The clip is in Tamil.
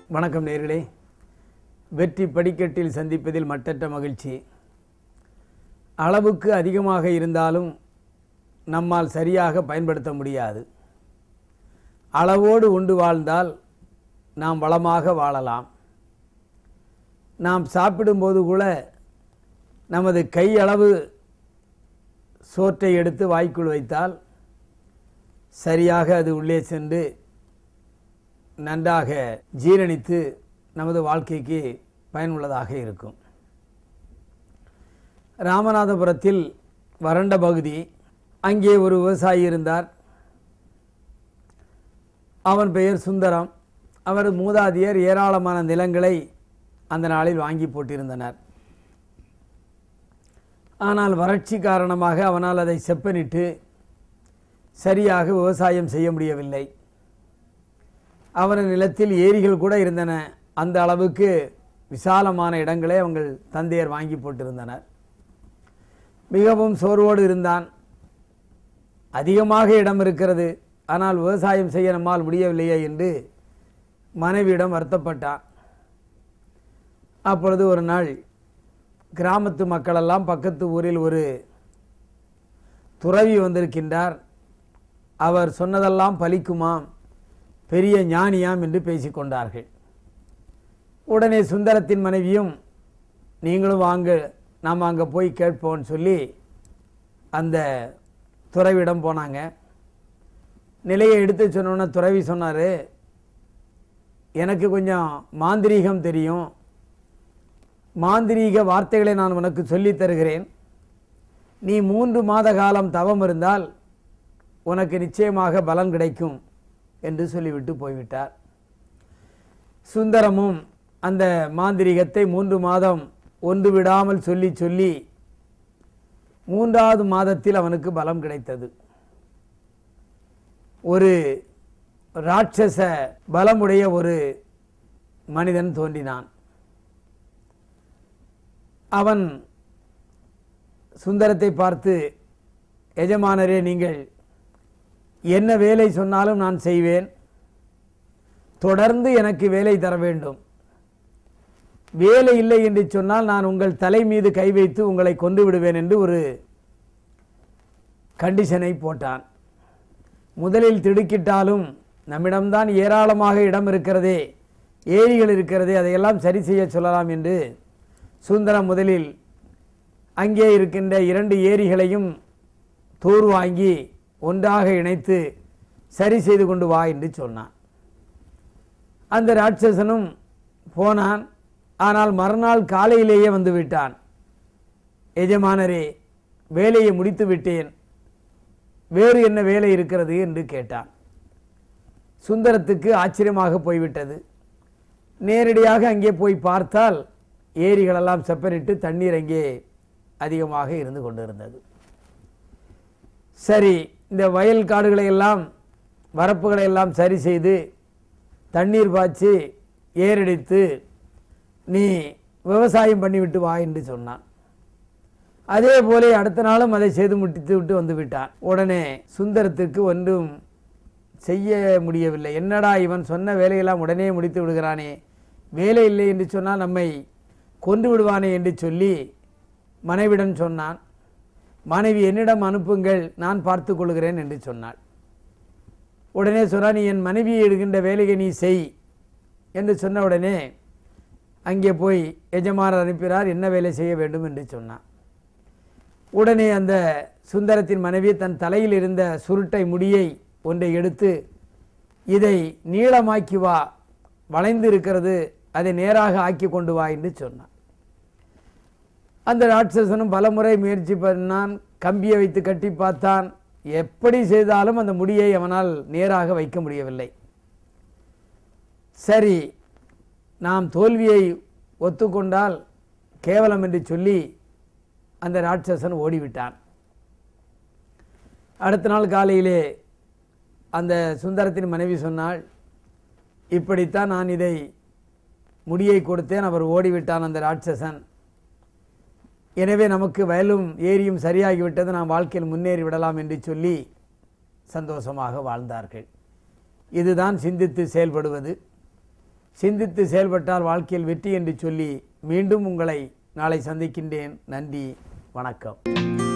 வணக்கம் நேர்களே வெற்றி படிக்கட்டில் சந்திப்பதில் மட்டற்ற மகிழ்ச்சி அளவுக்கு அதிகமாக இருந்தாலும் நம்மால் சரியாக பயன்படுத்த முடியாது அளவோடு உண்டு வாழ்ந்தால் நாம் வளமாக வாழலாம் நாம் சாப்பிடும்போது கூட நமது கையளவு சோற்றை எடுத்து வாய்க்குள் வைத்தால் சரியாக அது உள்ளே சென்று நன்றாக ஜீரணித்து நமது வாழ்க்கைக்கு பயனுள்ளதாக இருக்கும் ராமநாதபுரத்தில் வறண்ட பகுதி அங்கே ஒரு விவசாயி இருந்தார் அவன் பெயர் சுந்தரம் அவர் மூதாதையர் ஏராளமான நிலங்களை அந்த நாளில் வாங்கி போட்டிருந்தனர் ஆனால் வறட்சி காரணமாக அவனால் அதை செப்பனிட்டு சரியாக விவசாயம் செய்ய முடியவில்லை அவரது நிலத்தில் ஏரிகள் கூட இருந்தன அந்த அளவுக்கு விசாலமான இடங்களை அவங்கள் தந்தையர் வாங்கி போட்டிருந்தனர் மிகவும் சோர்வோடு இருந்தான் அதிகமாக இடம் இருக்கிறது ஆனால் விவசாயம் செய்ய நம்மால் முடியவில்லையே என்று மனைவியிடம் வருத்தப்பட்டான் அப்பொழுது ஒரு நாள் கிராமத்து மக்களெல்லாம் பக்கத்து ஊரில் ஒரு துறவி வந்திருக்கின்றார் அவர் சொன்னதெல்லாம் பலிக்குமாம் பெரிய ஞானியாம் என்று பேசிக்கொண்டார்கள் உடனே சுந்தரத்தின் மனைவியும் நீங்களும் வாங்க நாம் அங்கே போய் கேட்போம்னு சொல்லி அந்த துறவியிடம் போனாங்க நிலையை எடுத்து சொன்னோன்னே துறவி சொன்னார் எனக்கு கொஞ்சம் மாந்திரீகம் தெரியும் மாந்திரீக வார்த்தைகளை நான் உனக்கு சொல்லித் தருகிறேன் நீ மூன்று மாத காலம் தவம் இருந்தால் உனக்கு நிச்சயமாக பலன் கிடைக்கும் என்று சொல்லிவிட்டு போய்விட்டார் சுந்தரமும் அந்த மாந்திரிகத்தை மூன்று மாதம் ஒன்று விடாமல் சொல்லி சொல்லி மூன்றாவது மாதத்தில் அவனுக்கு பலம் கிடைத்தது ஒரு ராட்சச பலமுடைய ஒரு மனிதன் தோன்றினான் அவன் சுந்தரத்தை பார்த்து எஜமானரே நீங்கள் என்ன வேலை சொன்னாலும் நான் செய்வேன் தொடர்ந்து எனக்கு வேலை தர வேண்டும் வேலை இல்லை என்று சொன்னால் நான் உங்கள் தலை மீது கை வைத்து உங்களை கொண்டு விடுவேன் என்று ஒரு கண்டிஷனை போட்டான் முதலில் திடுக்கிட்டாலும் நம்மிடம்தான் ஏராளமாக இடம் இருக்கிறதே ஏரிகள் இருக்கிறதே அதையெல்லாம் சரி செய்ய சொல்லலாம் என்று சுந்தரம் முதலில் அங்கே இருக்கின்ற இரண்டு ஏரிகளையும் தூர் வாங்கி ஒன்றாக இணைத்து சரி செய்து கொண்டு வா என்று சொன்னான் அந்த ராட்சசனும் போனான் ஆனால் மறுநாள் காலையிலேயே வந்து விட்டான் எஜமானரே வேலையை முடித்து விட்டேன் வேறு என்ன வேலை இருக்கிறது என்று கேட்டான் சுந்தரத்துக்கு ஆச்சரியமாக போய்விட்டது நேரடியாக அங்கே போய் பார்த்தால் ஏரிகளெல்லாம் செப்பனிட்டு தண்ணீர் அங்கே அதிகமாக இருந்து கொண்டிருந்தது சரி இந்த வயல் காடுகளை எல்லாம் வரப்புகளை எல்லாம் சரி செய்து தண்ணீர் பாய்ச்சி ஏறடித்து நீ விவசாயம் பண்ணிவிட்டு வா என்று சொன்னான் அதே போல அடுத்த நாளும் அதை செய்து முடித்து விட்டு வந்து விட்டான் உடனே சுந்தரத்திற்கு ஒன்றும் செய்ய முடியவில்லை என்னடா இவன் சொன்ன வேலையெல்லாம் உடனே முடித்து விடுகிறானே வேலை இல்லை என்று சொன்னால் நம்மை கொன்று விடுவானே என்று சொல்லி மனைவிடன் சொன்னான் மனைவி என்னிடம் அனுப்புங்கள் நான் பார்த்து கொள்கிறேன் என்று சொன்னாள் உடனே சொன்னா நீ என் மனைவியை எடுக்கின்ற வேலையை நீ செய் என்று சொன்ன உடனே அங்கே போய் எஜமானர் அனுப்பினார் என்ன வேலை செய்ய வேண்டும் என்று சொன்னான் உடனே அந்த சுந்தரத்தின் மனைவி தன் தலையில் இருந்த சுருட்டை முடியை ஒன்றை எடுத்து இதை நீளமாக்கி வா வளைந்து இருக்கிறது அதை நேராக ஆக்கி கொண்டு வா என்று சொன்னான் அந்த ராட்சசனும் பலமுறை முயற்சி பண்ணான் கம்பியை வைத்து கட்டி பார்த்தான் எப்படி செய்தாலும் அந்த முடியை அவனால் நேராக வைக்க முடியவில்லை சரி நாம் தோல்வியை ஒத்துக்கொண்டால் கேவலம் என்று சொல்லி அந்த ராட்சசன் ஓடிவிட்டான் அடுத்த நாள் காலையிலே அந்த சுந்தரத்தின் மனைவி சொன்னாள் இப்படித்தான் நான் இதை முடியை கொடுத்தேன் அவர் ஓடிவிட்டான் அந்த ராட்சசன் எனவே நமக்கு வயலும் ஏரியும் சரியாகிவிட்டது நாம் வாழ்க்கையில் முன்னேறி விடலாம் என்று சொல்லி சந்தோஷமாக வாழ்ந்தார்கள் இதுதான் சிந்தித்து செயல்படுவது சிந்தித்து செயல்பட்டால் வாழ்க்கையில் வெற்றி என்று சொல்லி மீண்டும் உங்களை நாளை சந்திக்கின்றேன் நன்றி வணக்கம்